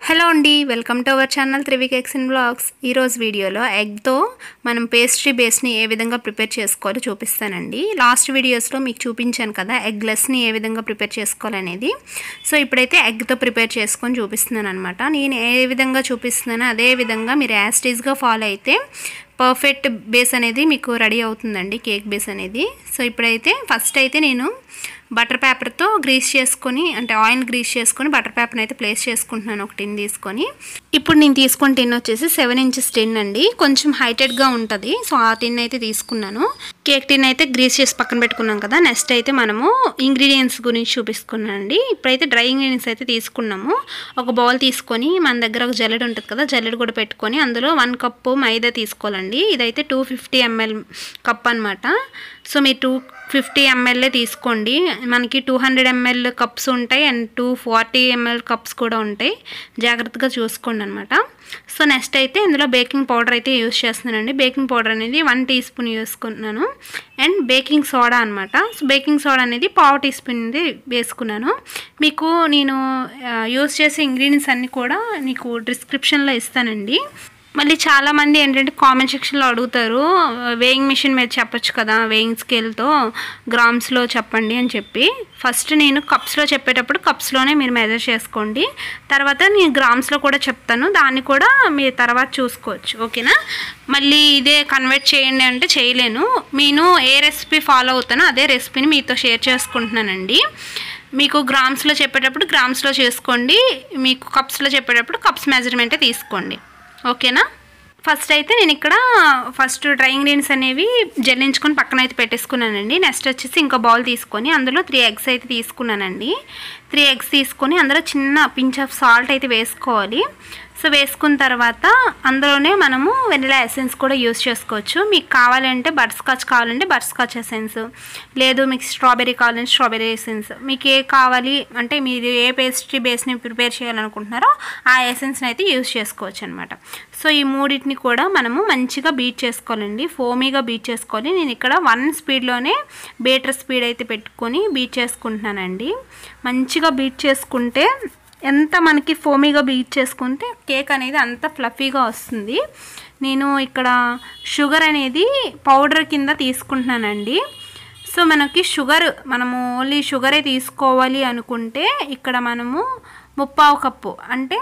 hello అండి welcome to our channel Trivik X in blogs ఈరోజు వీడియోలో ఎగ్తో మనం పేస్ట్రీ బేస్ని ఏ విధంగా ప్రిపేర్ చేసుకోవాలో చూపిస్తానండి లాస్ట్ వీడియోస్లో మీకు చూపించాను కదా ఎగ్లెస్ని ఏ విధంగా ప్రిపేర్ చేసుకోవాలనేది సో ఇప్పుడైతే ఎగ్తో ప్రిపేర్ చేసుకొని చూపిస్తున్నాను అనమాట నేను ఏ విధంగా చూపిస్తున్నానో అదే విధంగా మీరు యాస్టీస్గా ఫాలో అయితే పర్ఫెక్ట్ బేస్ అనేది మీకు రెడీ అవుతుందండి కేక్ బేస్ అనేది సో ఇప్పుడైతే ఫస్ట్ అయితే నేను బటర్ పేపర్తో గ్రీస్ చేసుకొని అంటే ఆయిల్ గ్రీస్ చేసుకొని బటర్ పేపర్ని అయితే ప్లేస్ చేసుకుంటున్నాను ఒక టిన్ తీసుకొని ఇప్పుడు నేను తీసుకున్న టిన్ వచ్చేసి సెవెన్ ఇంచెస్ టిన్ అండి కొంచెం హైటెడ్గా ఉంటుంది సో ఆ టిన్ అయితే తీసుకున్నాను కేక్ టిన్ అయితే గ్రీస్ చేసి పక్కన పెట్టుకున్నాం కదా నెక్స్ట్ అయితే మనము ఇంగ్రీడియంట్స్ గురించి చూపిస్తున్నానండి ఇప్పుడైతే డ్రై ఇంగ్రీడియంట్స్ అయితే తీసుకున్నాము ఒక బౌల్ తీసుకొని మన దగ్గర ఒక జల్లెడ ఉంటుంది కదా జల్లెడ కూడా పెట్టుకొని అందులో వన్ కప్పు మైదా తీసుకోవాలండి ఇదైతే టూ ఫిఫ్టీ ఎంఎల్ కప్ అనమాట సో మీరు టూ ఫిఫ్టీ ఎంఎల్ఏ తీసుకోండి మనకి టూ హండ్రెడ్ ఎంఎల్ కప్స్ ఉంటాయి and two forty ml cups కూడా ఉంటాయి జాగ్రత్తగా చూసుకోండి అనమాట సో నెక్స్ట్ అయితే ఇందులో బేకింగ్ పౌడర్ అయితే యూస్ చేస్తున్నానండి బేకింగ్ పౌడర్ అనేది వన్ టీ స్పూన్ వేసుకున్నాను అండ్ బేకింగ్ సోడా అనమాట సో బేకింగ్ సోడా అనేది పావు టీ స్పూన్ అనేది వేసుకున్నాను మీకు నేను యూస్ చేసే ఇంగ్రీడియంట్స్ అన్నీ కూడా నీకు డిస్క్రిప్షన్లో ఇస్తానండి మళ్ళీ చాలామంది ఏంటంటే కామెంట్ సెక్షన్లో అడుగుతారు వేయింగ్ మిషన్ మీద చెప్పొచ్చు కదా వేయింగ్ స్కేల్తో గ్రామ్స్లో చెప్పండి అని చెప్పి ఫస్ట్ నేను కప్స్లో చెప్పేటప్పుడు కప్స్లోనే మీరు మెజర్ చేసుకోండి తర్వాత నేను గ్రామ్స్లో కూడా చెప్తాను దాన్ని కూడా మీరు తర్వాత చూసుకోవచ్చు ఓకేనా మళ్ళీ ఇదే కన్వర్ట్ చేయండి అంటే చేయలేను నేను ఏ రెసిపీ ఫాలో అవుతానో అదే రెసిపీని మీతో షేర్ చేసుకుంటున్నానండి మీకు గ్రామ్స్లో చెప్పేటప్పుడు గ్రామ్స్లో చేసుకోండి మీకు కప్స్లో చెప్పేటప్పుడు కప్స్ మెజర్మెంటే తీసుకోండి ఓకేనా ఫస్ట్ అయితే నేను ఇక్కడ ఫస్ట్ డ్రై ఇంగ్రీడియంట్స్ అనేవి జల్లించుకొని పక్కన అయితే పెట్టేసుకున్నానండి నెక్స్ట్ వచ్చేసి ఇంకో బౌల్ తీసుకొని అందులో త్రీ ఎగ్స్ అయితే తీసుకున్నానండి త్రీ ఎగ్స్ తీసుకొని అందులో చిన్న పించ్ ఆఫ్ సాల్ట్ అయితే వేసుకోవాలి సో వేసుకున్న తర్వాత అందులోనే మనము వెనిలా ఎసెన్స్ కూడా యూస్ చేసుకోవచ్చు మీకు కావాలంటే బటర్ స్కాచ్ కావాలంటే బటర్ స్కాచ్ ఎసెన్స్ లేదు మీకు స్ట్రాబెర్రీ కావాలంటే స్ట్రాబెర్రీ ఎసెన్స్ మీకు ఏ కావాలి అంటే మీరు ఏ పేస్ట్రీ బేస్ని ప్రిపేర్ చేయాలనుకుంటున్నారో ఆ ఎసెన్స్ని అయితే యూస్ చేసుకోవచ్చు అనమాట సో ఈ మూడింటిని కూడా మనము మంచిగా బీట్ చేసుకోవాలండి ఫోమీగా బీట్ చేసుకోవాలి నేను ఇక్కడ వన్ స్పీడ్లోనే బీటర్ స్పీడ్ అయితే పెట్టుకొని బీట్ చేసుకుంటున్నానండి మంచిగా బీట్ చేసుకుంటే ఎంత మనకి ఫోమీగా బీట్ చేసుకుంటే కేక్ అనేది అంత ఫ్లఫీగా వస్తుంది నేను ఇక్కడ షుగర్ అనేది పౌడర్ కింద తీసుకుంటున్నానండి సో మనకి షుగర్ మనము ఓన్లీ షుగరే తీసుకోవాలి అనుకుంటే ఇక్కడ మనము ముప్పావు కప్పు అంటే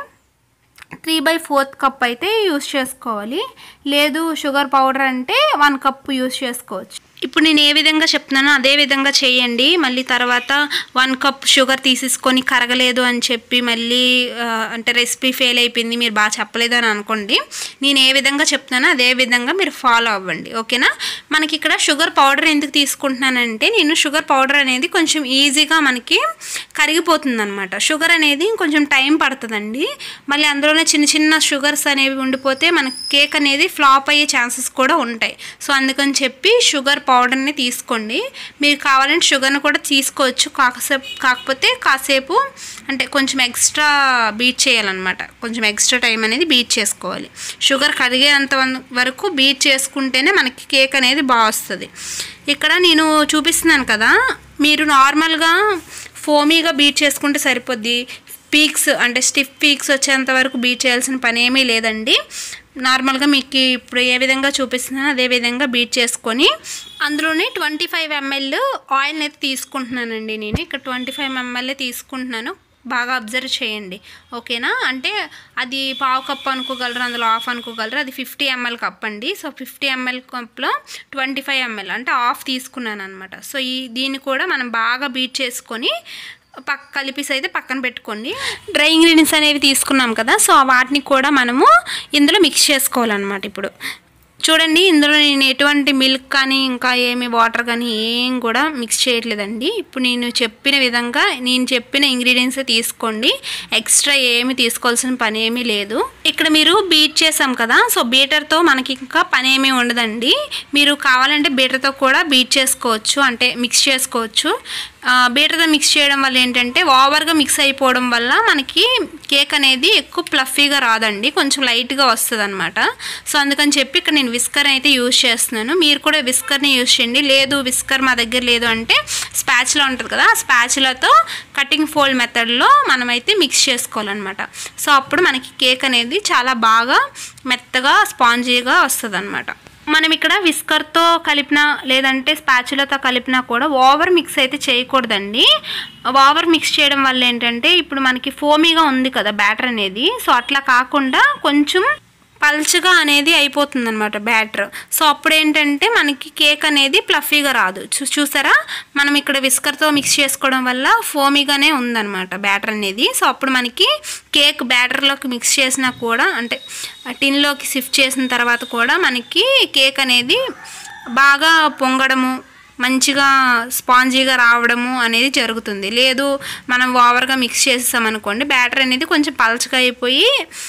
త్రీ బై ఫోర్త్ కప్ అయితే యూస్ చేసుకోవాలి లేదు షుగర్ పౌడర్ అంటే వన్ కప్ యూస్ చేసుకోవచ్చు ఇప్పుడు నేను ఏ విధంగా చెప్తున్నానో అదే విధంగా చేయండి మళ్ళీ తర్వాత వన్ కప్ షుగర్ తీసేసుకొని కరగలేదు అని చెప్పి మళ్ళీ అంటే రెసిపీ ఫెయిల్ అయిపోయింది మీరు బాగా చెప్పలేదు అని అనుకోండి నేను ఏ విధంగా చెప్తున్నానో అదే విధంగా మీరు ఫాలో అవ్వండి ఓకేనా మనకి ఇక్కడ షుగర్ పౌడర్ ఎందుకు తీసుకుంటున్నానంటే నేను షుగర్ పౌడర్ అనేది కొంచెం ఈజీగా మనకి కరిగిపోతుంది అనమాట షుగర్ అనేది కొంచెం టైం పడుతుందండి మళ్ళీ అందులోనే చిన్న చిన్న షుగర్స్ అనేవి ఉండిపోతే మన కేక్ అనేది ఫ్లాప్ అయ్యే ఛాన్సెస్ కూడా ఉంటాయి సో అందుకని చెప్పి షుగర్ పౌడర్ని తీసుకోండి మీరు కావాలంటే షుగర్ని కూడా తీసుకోవచ్చు కాసేపు కాకపోతే కాసేపు అంటే కొంచెం ఎక్స్ట్రా బీట్ చేయాలన్నమాట కొంచెం ఎక్స్ట్రా టైం అనేది బీట్ చేసుకోవాలి షుగర్ కరిగేంత వరకు బీట్ చేసుకుంటేనే మనకి కేక్ అనేది బాగా వస్తుంది ఇక్కడ నేను చూపిస్తున్నాను కదా మీరు నార్మల్గా ఫోమీగా బీట్ చేసుకుంటే సరిపోద్ది పీక్స్ అంటే స్టిఫ్ పీక్స్ వచ్చేంత వరకు బీట్ చేయాల్సిన పని ఏమీ లేదండి నార్మల్గా మీకు ఇప్పుడు ఏ విధంగా చూపిస్తున్నానో అదే విధంగా బీట్ చేసుకొని అందులోనే ట్వంటీ ఫైవ్ ఎంఎల్ ఆయిల్ని అయితే తీసుకుంటున్నానండి నేను ఇక్కడ ట్వంటీ ఫైవ్ ఎంఎల్ఏ తీసుకుంటున్నాను బాగా అబ్జర్వ్ చేయండి ఓకేనా అంటే అది పావు కప్ అనుకోగలరు అందులో హాఫ్ అనుకోగలరు అది ఫిఫ్టీ ఎంఎల్ కప్ అండి సో ఫిఫ్టీ ఎంఎల్ కప్లో ట్వంటీ ఫైవ్ ఎంఎల్ అంటే హాఫ్ తీసుకున్నాను అనమాట సో ఈ దీన్ని కూడా మనం బాగా బీట్ చేసుకొని పక్క కలిపేసి అయితే పక్కన పెట్టుకోండి డ్రై ఇంగ్రీడియంట్స్ అనేవి తీసుకున్నాం కదా సో వాటిని కూడా మనము ఇందులో మిక్స్ చేసుకోవాలన్నమాట ఇప్పుడు చూడండి ఇందులో నేను ఎటువంటి మిల్క్ కానీ ఇంకా ఏమి వాటర్ కానీ ఏం కూడా మిక్స్ చేయట్లేదండి ఇప్పుడు నేను చెప్పిన విధంగా నేను చెప్పిన ఇంగ్రీడియంట్స్ తీసుకోండి ఎక్స్ట్రా ఏమి తీసుకోవాల్సిన పని ఏమీ లేదు ఇక్కడ మీరు బీట్ చేసాం కదా సో బీటర్తో మనకి ఇంకా పని ఏమీ ఉండదండి మీరు కావాలంటే బీటర్తో కూడా బీట్ చేసుకోవచ్చు అంటే మిక్స్ చేసుకోవచ్చు బీటర్తో మిక్స్ చేయడం వల్ల ఏంటంటే ఓవర్గా మిక్స్ అయిపోవడం వల్ల మనకి కేక్ అనేది ఎక్కువ ప్లఫీగా రాదండి కొంచెం లైట్గా వస్తుంది అనమాట సో అందుకని చెప్పి ఇక్కడ నేను విస్కర్ అయితే యూజ్ చేస్తున్నాను మీరు కూడా విస్కర్ని యూజ్ చేయండి లేదు విస్కర్ మా దగ్గర లేదు అంటే స్పాచ్లా ఉంటుంది కదా ఆ స్పాచ్లతో కటింగ్ ఫోల్డ్ మెథడ్లో మనమైతే మిక్స్ చేసుకోవాలన్నమాట సో అప్పుడు మనకి కేక్ అనేది చాలా బాగా మెత్తగా స్పాంజీగా వస్తుంది అనమాట మనం ఇక్కడ విస్కర్తో కలిపినా లేదంటే స్పాచులతో కలిపినా కూడా ఓవర్ మిక్స్ అయితే చేయకూడదండి ఓవర్ మిక్స్ చేయడం వల్ల ఏంటంటే ఇప్పుడు మనకి ఫోమీగా ఉంది కదా బ్యాటర్ అనేది సో అట్లా కాకుండా కొంచెం పల్చగా అనేది అయిపోతుంది అనమాట బ్యాటర్ సో అప్పుడు ఏంటంటే మనకి కేక్ అనేది ప్లఫీగా రాదు చూ చూసారా మనం ఇక్కడ విస్కర్తో మిక్స్ చేసుకోవడం వల్ల ఫోమీగానే ఉందన్నమాట బ్యాటర్ అనేది సో అప్పుడు మనకి కేక్ బ్యాటర్లోకి మిక్స్ చేసినా కూడా అంటే టిన్లోకి షిఫ్ట్ చేసిన తర్వాత కూడా మనకి కేక్ అనేది బాగా పొంగడము మంచిగా స్పాంజీగా రావడము అనేది జరుగుతుంది లేదు మనం ఓవర్గా మిక్స్ చేసామనుకోండి బ్యాటర్ అనేది కొంచెం పలచగా అయిపోయి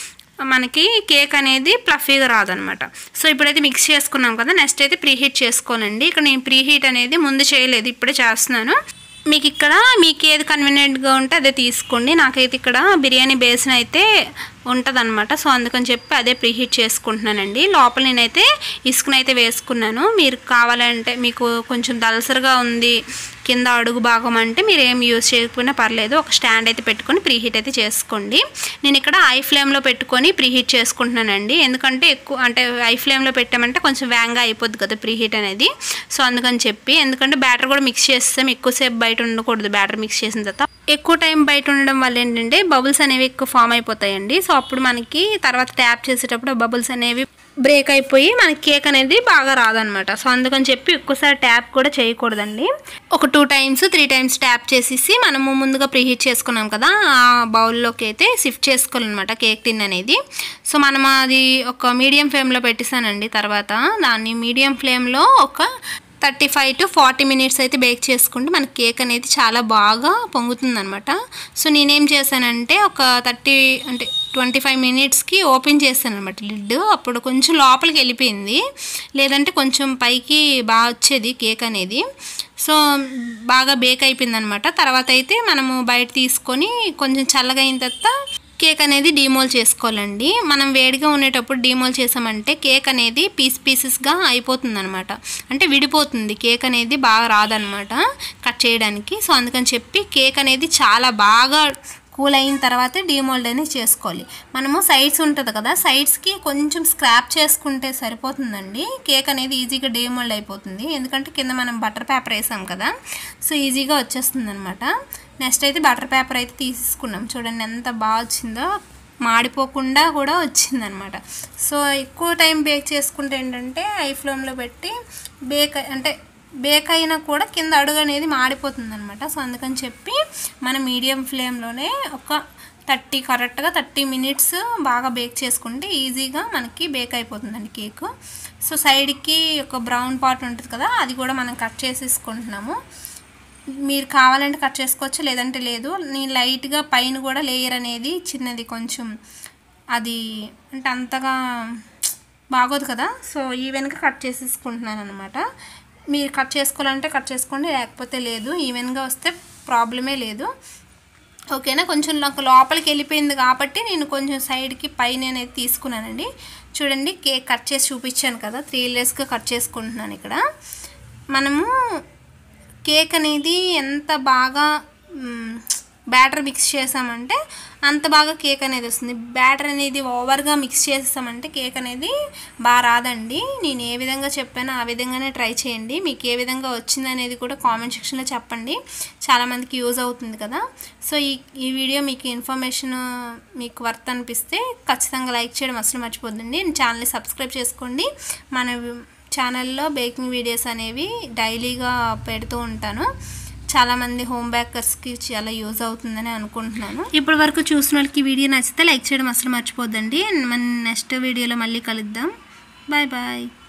మనకి కేక్ అనేది ప్లఫీగా రాదనమాట సో ఇప్పుడైతే మిక్స్ చేసుకున్నాం కదా నెక్స్ట్ అయితే ప్రీహీట్ చేసుకోవాలండి ఇక్కడ నేను ప్రీహీట్ అనేది ముందు చేయలేదు ఇప్పుడే చేస్తున్నాను మీకు ఇక్కడ మీకు ఏది కన్వీనియంట్గా ఉంటే అదే తీసుకోండి నాకైతే ఇక్కడ బిర్యానీ బేస్ని అయితే ఉంటుందన్నమాట సో అందుకని చెప్పి అదే ప్రీహీట్ చేసుకుంటున్నానండి లోపల నేనైతే ఇసుకనైతే వేసుకున్నాను మీరు కావాలంటే మీకు కొంచెం దలసరిగా ఉంది కింద అడుగు భాగం అంటే మీరు ఏం యూజ్ చేయకపోయినా పర్లేదు ఒక స్టాండ్ అయితే పెట్టుకొని ప్రీహీట్ అయితే చేసుకోండి నేను ఇక్కడ ఐ ఫ్లేమ్లో పెట్టుకొని ప్రీహీట్ చేసుకుంటున్నానండి ఎందుకంటే ఎక్కువ అంటే ఐ ఫ్లేమ్లో పెట్టామంటే కొంచెం వేగంగా అయిపోద్ది కదా ప్రీహీట్ అనేది సో అందుకని చెప్పి ఎందుకంటే బ్యాటర్ కూడా మిక్స్ చేస్తాం ఎక్కువసేపు బయట ఉండకూడదు బ్యాటర్ మిక్స్ చేసిన తర్వాత ఎక్కువ టైం బయట ఉండడం వల్ల ఏంటంటే బబుల్స్ అనేవి ఎక్కువ ఫామ్ అయిపోతాయండి సో అప్పుడు మనకి తర్వాత ట్యాప్ చేసేటప్పుడు బబుల్స్ అనేవి బ్రేక్ అయిపోయి మనకి కేక్ అనేది బాగా రాదనమాట సో అందుకని చెప్పి ఎక్కువసారి ట్యాప్ కూడా చేయకూడదండి ఒక two times three times tap చేసేసి మనము ముందుగా ప్రీహీట్ చేసుకున్నాం కదా ఆ బౌల్లోకి అయితే షిఫ్ట్ చేసుకోవాలన్నమాట కేక్ టిన్ అనేది సో మనం అది ఒక మీడియం ఫ్లేమ్లో పెట్టేసానండి తర్వాత దాన్ని మీడియం ఫ్లేమ్లో ఒక thirty five to forty minutes అయితే బేక్ చేసుకుంటే మనకి కేక్ అనేది చాలా బాగా పొంగుతుంది అనమాట సో నేనేం చేశానంటే ఒక థర్టీ అంటే ట్వంటీ ఫైవ్ మినిట్స్కి ఓపెన్ చేశాను అనమాట లిడ్ అప్పుడు కొంచెం లోపలికి వెళ్ళిపోయింది లేదంటే కొంచెం పైకి బాగా వచ్చేది కేక్ అనేది సో బాగా బేక్ అయిపోయింది అనమాట తర్వాత అయితే మనము బయట తీసుకొని కొంచెం చల్లగా అయిన తర్వాత కేక్ అనేది డీమోల్ చేసుకోవాలండి మనం వేడిగా ఉండేటప్పుడు డీమోల్ చేసామంటే కేక్ అనేది పీస్ పీసెస్గా అయిపోతుంది అనమాట అంటే విడిపోతుంది కేక్ అనేది బాగా రాదనమాట కట్ చేయడానికి సో అందుకని చెప్పి కేక్ అనేది చాలా బాగా కూల్ అయిన తర్వాత డీమోల్డ్ అనేది చేసుకోవాలి మనము సైడ్స్ ఉంటుంది కదా సైడ్స్కి కొంచెం స్క్రాప్ చేసుకుంటే సరిపోతుందండి కేక్ అనేది ఈజీగా డీమోల్డ్ అయిపోతుంది ఎందుకంటే కింద మనం బటర్ పేపర్ వేసాం కదా సో ఈజీగా వచ్చేస్తుంది అనమాట నెక్స్ట్ అయితే బటర్ పేపర్ అయితే తీసుకున్నాం చూడండి ఎంత బాగా వచ్చిందో మాడిపోకుండా కూడా వచ్చిందనమాట సో ఎక్కువ టైం బేక్ చేసుకుంటే ఏంటంటే ఐ ఫ్లేమ్లో పెట్టి బేక్ అంటే బేక్ అయినా కూడా కింద అడుగు అనేది మాడిపోతుంది అనమాట సో అందుకని చెప్పి మనం మీడియం ఫ్లేమ్లోనే ఒక థర్టీ కరెక్ట్గా థర్టీ మినిట్స్ బాగా బేక్ చేసుకుంటే ఈజీగా మనకి బేక్ అయిపోతుందండి కేక్ సో సైడ్కి ఒక బ్రౌన్ పార్ట్ ఉంటుంది కదా అది కూడా మనం కట్ చేసేసుకుంటున్నాము మీరు కావాలంటే కట్ చేసుకోవచ్చు లేదంటే లేదు నేను లైట్గా పైన కూడా లేయర్ అనేది చిన్నది కొంచెం అది అంటే అంతగా బాగోదు కదా సో ఈవెన్గా కట్ చేసేసుకుంటున్నాను అనమాట మీరు కట్ చేసుకోవాలంటే కట్ చేసుకోండి లేకపోతే లేదు ఈవెన్గా వస్తే ప్రాబ్లమే లేదు ఓకేనా కొంచెం నాకు లోపలికి వెళ్ళిపోయింది కాబట్టి నేను కొంచెం సైడ్కి పైన అనేది తీసుకున్నానండి చూడండి కేక్ కట్ చేసి చూపించాను కదా త్రీ లేయర్స్గా కట్ చేసుకుంటున్నాను ఇక్కడ మనము కేక్ అనేది ఎంత బాగా బ్యాటర్ మిక్స్ చేసామంటే అంత బాగా కేక్ అనేది వస్తుంది బ్యాటర్ అనేది ఓవర్గా మిక్స్ చేసామంటే కేక్ అనేది బాగా రాదండి నేను ఏ విధంగా చెప్పానో ఆ విధంగానే ట్రై చేయండి మీకు ఏ విధంగా వచ్చింది అనేది కూడా కామెంట్ సెక్షన్లో చెప్పండి చాలామందికి యూజ్ అవుతుంది కదా సో ఈ ఈ వీడియో మీకు ఇన్ఫర్మేషన్ మీకు వర్త్ అనిపిస్తే ఖచ్చితంగా లైక్ చేయడం అసలు మర్చిపోద్దండి ఛానల్ని సబ్స్క్రైబ్ చేసుకోండి మన ఛానల్లో బేకింగ్ వీడియోస్ అనేవి డైలీగా పెడుతూ ఉంటాను చాలామంది హోమ్ బేకర్స్కి చాలా యూజ్ అవుతుందని అనుకుంటున్నాను ఇప్పటి వరకు చూసిన వాళ్ళకి వీడియో నచ్చితే లైక్ చేయడం అసలు మర్చిపోద్దండి మన నెక్స్ట్ వీడియోలో మళ్ళీ కలుద్దాం బాయ్ బాయ్